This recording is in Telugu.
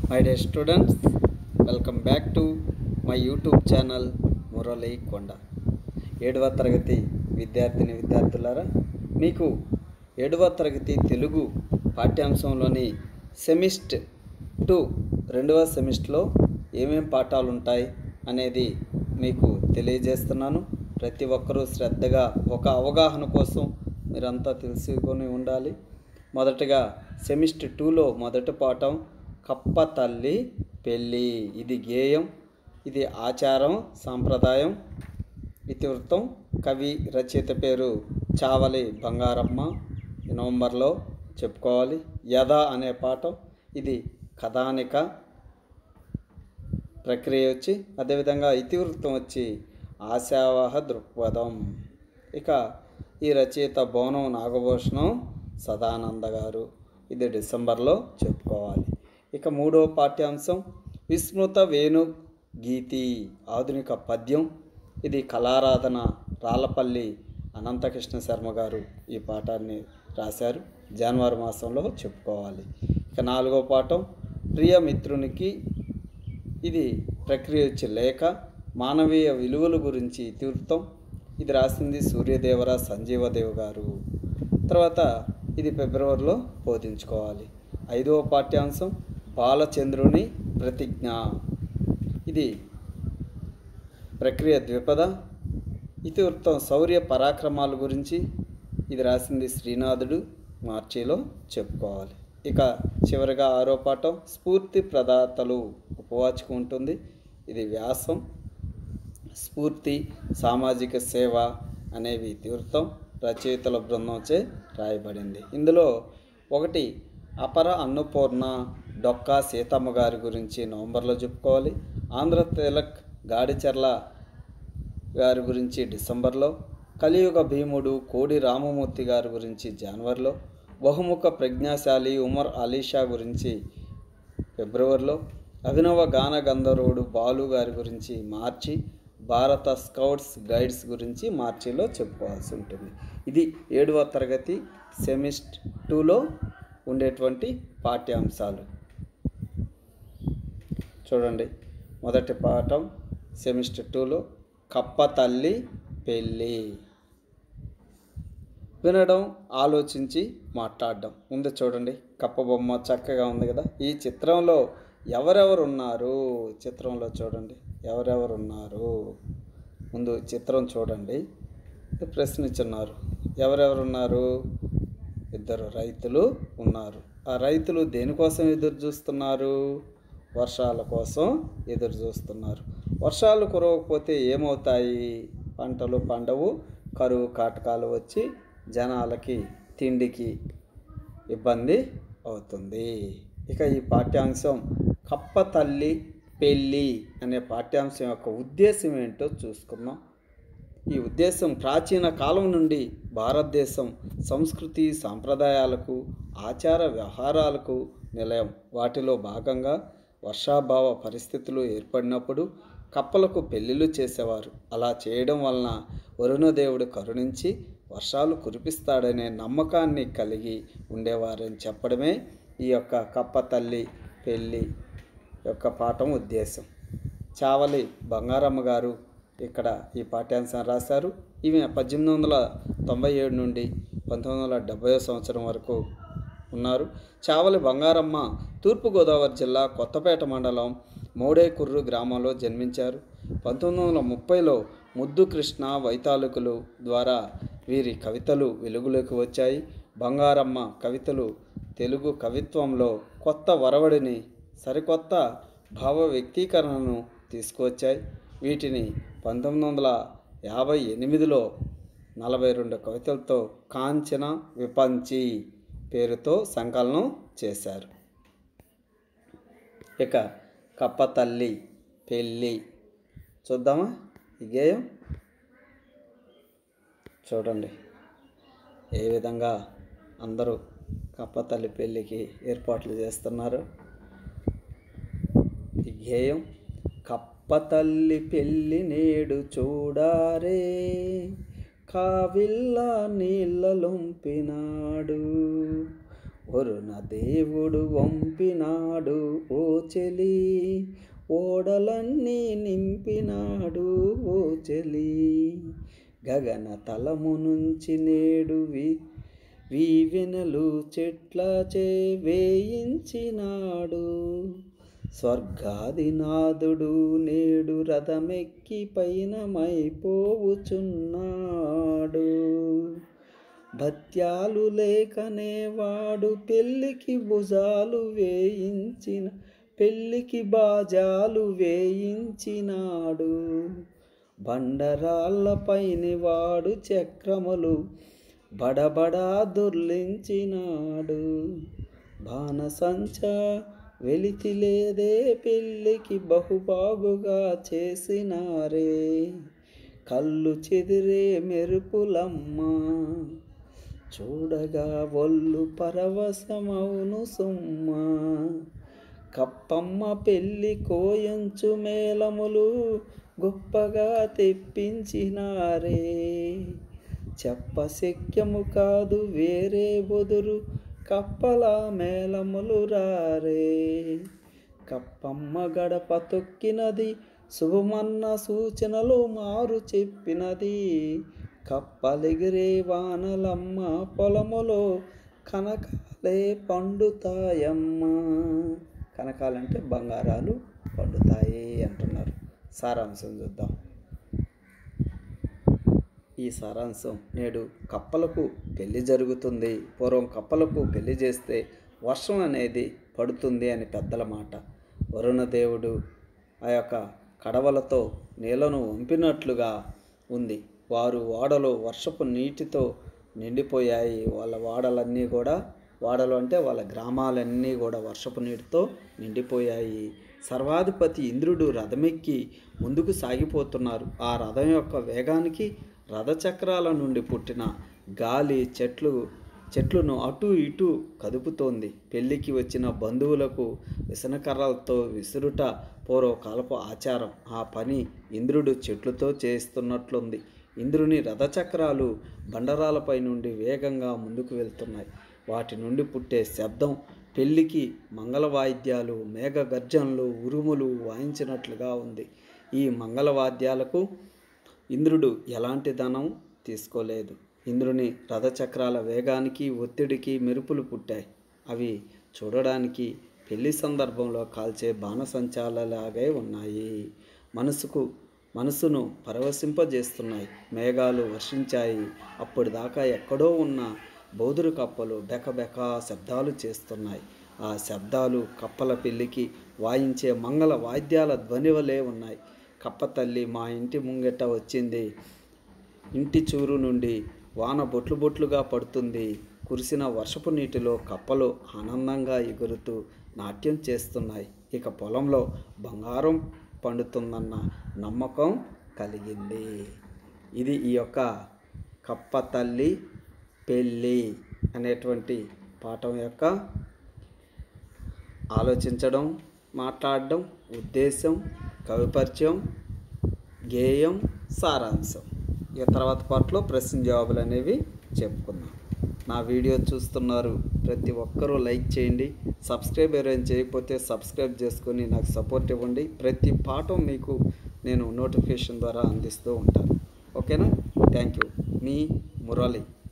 my dear students welcome back to my YouTube channel Murali Konda ఏడవ తరగతి విద్యార్థిని విద్యార్థులారా మీకు ఏడవ తరగతి తెలుగు పాఠ్యాంశంలోని సెమిస్ట్ టూ రెండవ సెమిస్టర్లో ఏమేం పాఠాలు ఉంటాయి అనేది మీకు తెలియజేస్తున్నాను ప్రతి ఒక్కరూ శ్రద్ధగా ఒక అవగాహన కోసం మీరంతా తెలుసుకొని ఉండాలి మొదటగా సెమిస్టర్ టూలో మొదటి పాఠం కప్ప తల్లి పెళ్ళి ఇది గేయం ఇది ఆచారం సాంప్రదాయం ఇతివృత్తం కవి రచయిత పేరు చావలి బంగారమ్మ ఈ నవంబర్లో చెప్పుకోవాలి యథ అనే పాఠం ఇది కథానిక ప్రక్రియ వచ్చి అదేవిధంగా ఇతివృత్తం వచ్చి ఆశావాహ దృక్పథం ఇక ఈ రచయిత బోనం నాగభూషణం సదానంద గారు ఇది డిసెంబర్లో చెప్పుకోవాలి ఇక మూడవ పాఠ్యాంశం విస్మృత వేణు గీతి ఆధునిక పద్యం ఇది కళారాధన రాళ్ళపల్లి అనంతకృష్ణ శర్మ గారు ఈ పాఠాన్ని రాశారు జనవరి మాసంలో చెప్పుకోవాలి ఇక నాలుగో పాఠం ప్రియమిత్రునికి ఇది ప్రక్రియ వచ్చి లేఖ మానవీయ విలువల గురించి ఇతివృత్తం ఇది రాసింది సూర్యదేవర సంజీవదేవ్ గారు తర్వాత ఇది ఫిబ్రవరిలో బోధించుకోవాలి ఐదవ పాఠ్యాంశం బాలచంద్రుని ప్రతిజ్ఞ ఇది ప్రక్రియ ద్విపద ఇతివృత్తం శౌర్య పరాక్రమాల గురించి ఇది రాసింది శ్రీనాథుడు మార్చిలో చెప్పుకోవాలి ఇక చివరిగా ఆరో పాఠం స్ఫూర్తి ప్రదాతలు ఉపవాచకం ఉంటుంది ఇది వ్యాసం స్ఫూర్తి సామాజిక సేవ అనేవి ఇతివృత్తం రచయితల బృందంచే రాయబడింది ఇందులో ఒకటి అపర అన్నపూర్ణ డొక్కా సీతమ్మ గారి గురించి నవంబర్లో చెప్పుకోవాలి ఆంధ్ర తిలక్ గాడిచెర్ల గారి గురించి డిసెంబర్లో కలియుగ భీముడు కోడి రామమూర్తి గారి గురించి జనవరిలో బహుముఖ ప్రజ్ఞాశాలి ఉమర్ అలీషా గురించి ఫిబ్రవరిలో అభినవ గాన గంధర్వుడు బాలు గారి గురించి మార్చి భారత స్కౌట్స్ గైడ్స్ గురించి మార్చిలో చెప్పుకోవాల్సి ఉంటుంది ఇది ఏడవ తరగతి సెమిస్ట్ టూలో ఉండేటువంటి పాఠ్యాంశాలు చూడండి మొదటి పాఠం సెమిస్టర్ టూలో కప్ప తల్లి పెళ్ళి వినడం ఆలోచించి మాట్లాడడం ముందు చూడండి కప్ప బొమ్మ చక్కగా ఉంది కదా ఈ చిత్రంలో ఎవరెవరు ఉన్నారు చిత్రంలో చూడండి ఎవరెవరు ఉన్నారు ముందు చిత్రం చూడండి ప్రశ్న ఇచ్చున్నారు ఎవరెవరు ఉన్నారు ఇద్దరు రైతులు ఉన్నారు ఆ రైతులు దేనికోసం ఎదురు చూస్తున్నారు వర్షాల కోసం ఎదురు చూస్తున్నారు వర్షాలు కురవకపోతే ఏమవుతాయి పంటలు పండవు కరువు కాటకాలు వచ్చి జనాలకి తిండికి ఇబ్బంది అవుతుంది ఇక ఈ పాఠ్యాంశం కప్ప తల్లి పెళ్ళి అనే పాఠ్యాంశం యొక్క ఉద్దేశం ఏంటో చూసుకున్నాం ఈ ఉద్దేశం ప్రాచీన కాలం నుండి భారతదేశం సంస్కృతి సాంప్రదాయాలకు ఆచార వ్యవహారాలకు నిలయం వాటిలో భాగంగా వర్షాభావ పరిస్థితులు ఏర్పడినప్పుడు కప్పలకు పెళ్ళిళ్ళు చేసేవారు అలా చేయడం వలన వరుణదేవుడు కరుణించి వర్షాలు కురిపిస్తాడనే నమ్మకాన్ని కలిగి ఉండేవారని చెప్పడమే ఈ యొక్క కప్ప తల్లి పెళ్ళి యొక్క పాఠం ఉద్దేశం చావలి బంగారమ్మ గారు ఇక్కడ ఈ పాఠ్యాంశం రాశారు ఈమె పద్దెనిమిది వందల తొంభై ఏడు నుండి పంతొమ్మిది వందల డెబ్బై సంవత్సరం వరకు ఉన్నారు చావలి బంగారమ్మ తూర్పుగోదావరి జిల్లా కొత్తపేట మండలం మోడేకుర్రు గ్రామంలో జన్మించారు పంతొమ్మిది వందల ముప్పైలో ముద్దు కృష్ణ వైతాళికులు ద్వారా వీరి కవితలు వెలుగులోకి వచ్చాయి బంగారమ్మ కవితలు తెలుగు కవిత్వంలో కొత్త వరవడిని సరికొత్త భావ వ్యక్తీకరణను తీసుకువచ్చాయి వీటిని పంతొమ్మిది వందల యాభై ఎనిమిదిలో నలభై రెండు కవితలతో కాంచన విపంచి పేరుతో సంకలనం చేశారు ఇక కప్ప తల్లి పెళ్ళి చూద్దామా ఈ గేయం చూడండి ఏ విధంగా అందరూ కప్ప తల్లి పెళ్ళికి ఏర్పాట్లు చేస్తున్నారు ఈ గేయం కప్ప తల్లి పెళ్ళి నేడు చూడారే కావిల్ల నీళ్ళ లొంపినాడు వరుణ దేవుడు వంపినాడు ఓ చెలి ఓడలన్నీ నింపినాడు ఓ చెలి గగన తలము నుంచి నేడు వి వీవెనలు చెట్ల చే వేయించినాడు స్వర్గాదినాథుడు నేడు రథమెక్కి పయనమైపోవుచున్నాడు భత్యాలు లేకనే వాడు పెళ్ళికి భుజాలు వేయించిన పెళ్ళికి బాజాలు వేయించినాడు బండరాళ్ళపైని వాడు చక్రములు బడబడా దొర్లించినాడు బాణసంచ వెలితి లేదే పెళ్ళికి బహుబాగుగా చేసినారే కళ్ళు చెదిరే మెరుపులమ్మ చూడగా ఒళ్ళు పరవశమౌను సుమ్మ కప్పమ్మ పెళ్ళి కోయంచు మేళములు గొప్పగా తెప్పించినారే చెప్పశక్యము కాదు వేరే బొదురు కప్పల మేళములు రారే కప్పమ్మ గడప తొక్కినది శుభమన్న సూచనలు మారు చెప్పినది కప్పలిగిరే వానలమ్మ పొలములో కనకాలే పండుతాయమ్మ కనకాలంటే బంగారాలు పండుతాయి అంటున్నారు సారాంశం చూద్దాం ఈ సారాంశం నేడు కప్పలకు పెళ్లి జరుగుతుంది పూర్వం కప్పలకు పెళ్లి చేస్తే వర్షం అనేది పడుతుంది అని పెద్దల మాట వరుణదేవుడు ఆ యొక్క కడవలతో నీళ్లను వంపినట్లుగా ఉంది వారు వాడలో వర్షపు నీటితో నిండిపోయాయి వాళ్ళ వాడలన్నీ కూడా వాడలు అంటే వాళ్ళ గ్రామాలన్నీ కూడా వర్షపు నీటితో నిండిపోయాయి సర్వాధిపతి ఇంద్రుడు రథమెక్కి ముందుకు సాగిపోతున్నారు ఆ రథం యొక్క వేగానికి రథచక్రాల నుండి పుట్టిన గాలి చెట్లు చెట్లను అటు ఇటు కదుపుతోంది పెళ్లికి వచ్చిన బంధువులకు విసనకర్రలతో విసురుట పూర్వకాలపు ఆచారం ఆ పని ఇంద్రుడు చెట్లతో చేస్తున్నట్లుంది ఇంద్రుని రథచక్రాలు బండరాలపై నుండి వేగంగా ముందుకు వెళ్తున్నాయి వాటి నుండి పుట్టే శబ్దం పెళ్లికి మంగళ వాయిద్యాలు మేఘ గర్జనలు ఉరుములు వాయించినట్లుగా ఉంది ఈ మంగళ వాద్యాలకు ఇంద్రుడు ఎలాంటి ధనం తీసుకోలేదు ఇంద్రుని రథచక్రాల వేగానికి ఒత్తిడికి మెరుపులు పుట్టాయి అవి చూడడానికి పెళ్లి సందర్భంలో కాల్చే బాణసంచాలలాగే ఉన్నాయి మనసుకు మనసును పరవశింపజేస్తున్నాయి మేఘాలు వర్షించాయి అప్పటిదాకా ఎక్కడో ఉన్న బౌదురు కప్పలు బెకబెక శబ్దాలు చేస్తున్నాయి ఆ శబ్దాలు కప్పల పెళ్లికి వాయించే మంగళ వాయిద్యాల ధ్వని వలె ఉన్నాయి కప్ప తల్లి మా ఇంటి ముంగెట్ట వచ్చింది ఇంటి చూరు నుండి వాన బొట్లు బొట్లుగా పడుతుంది కురిసిన వర్షపు నీటిలో కప్పలు ఆనందంగా ఎగురుతూ నాట్యం చేస్తున్నాయి ఇక పొలంలో బంగారం పండుతుందన్న నమ్మకం కలిగింది ఇది ఈ యొక్క కప్ప తల్లి పెళ్ళి అనేటువంటి పాఠం యొక్క ఆలోచించడం మాట్లాడడం ఉద్దేశం కవిపరిచయం గేయం సారాంశం ఇక తర్వాత పాటలో ప్రశ్న జవాబులు అనేవి చెప్పుకుందాం నా వీడియో చూస్తున్నారు ప్రతి ఒక్కరూ లైక్ చేయండి సబ్స్క్రైబ్ ఎవరైనా చేయకపోతే సబ్స్క్రైబ్ చేసుకొని నాకు సపోర్ట్ ఇవ్వండి ప్రతి పాఠం మీకు నేను నోటిఫికేషన్ ద్వారా అందిస్తూ ఉంటాను ఓకేనా థ్యాంక్ యూ మీ మురళి